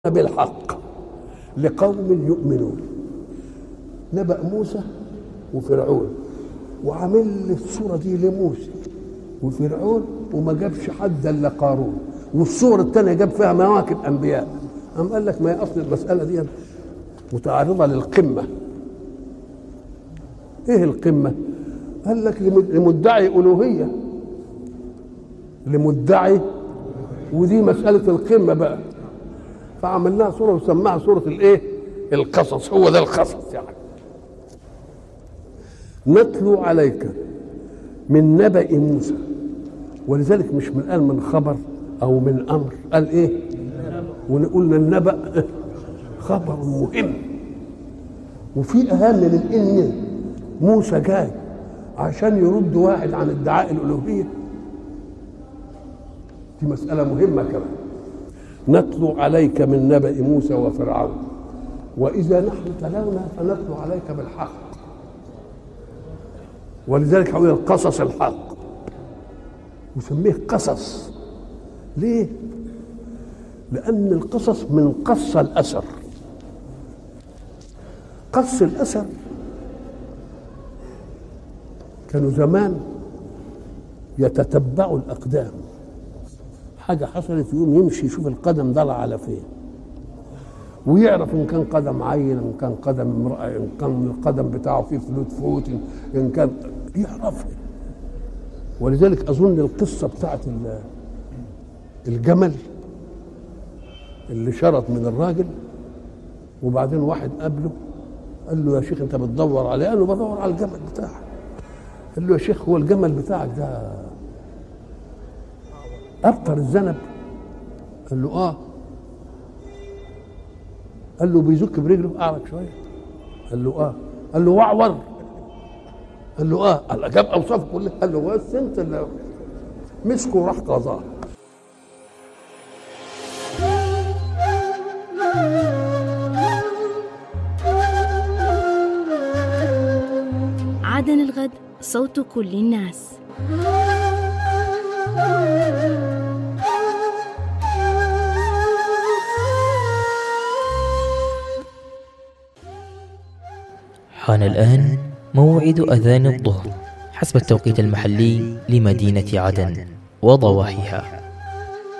بالحق لقوم يؤمنون نبأ موسى وفرعون وعامل لي الصورة دي لموسى وفرعون وما جابش حد الا قارون والصورة الثانية جاب فيها مواكب أنبياء أم قال لك ما هي أصل المسألة دي متعرضة للقمة إيه القمة؟ قال لك لمدعي ألوهية لمدعي ودي مسألة القمة بقى فعمل لها صورة وسماها صورة الإيه؟ القصص هو ده القصص يعني نتلو عليك من نبأ موسى ولذلك مش من قال من خبر أو من أمر قال إيه؟ وقلنا النبأ خبر مهم وفي أهم من إن موسى جاي عشان يرد واحد عن ادعاء الألوهية دي مسألة مهمة كمان نتلو عليك من نبأ موسى وفرعون وإذا نحن تلونا فنتلو عليك بالحق ولذلك حول القصص الحق وسميه قصص ليه؟ لأن القصص من قص الأثر قص الأثر كانوا زمان يتتبعوا الأقدام حاجة حصلت يقوم يمشي يشوف القدم ضلع على فين ويعرف ان كان قدم عيل ان كان قدم امراه ان كان القدم بتاعه فيه فلوت فوت ان كان يعرفها ولذلك اظن القصه بتاعت الجمل اللي شرط من الراجل وبعدين واحد قابله قال له يا شيخ انت بتدور عليه قال له بدور على الجمل بتاعك قال له يا شيخ هو الجمل بتاعك ده ابطر الذنب قال له اه قال له بيزك برجله اعرج شويه قال له اه قال له واعور قال له اه قال جاب اوصافه كلها قال له بس انت اللي مسكه وراح قضاه عدن الغد صوت كل الناس حان الآن موعد أذان الظهر حسب التوقيت المحلي لمدينة عدن وضواحيها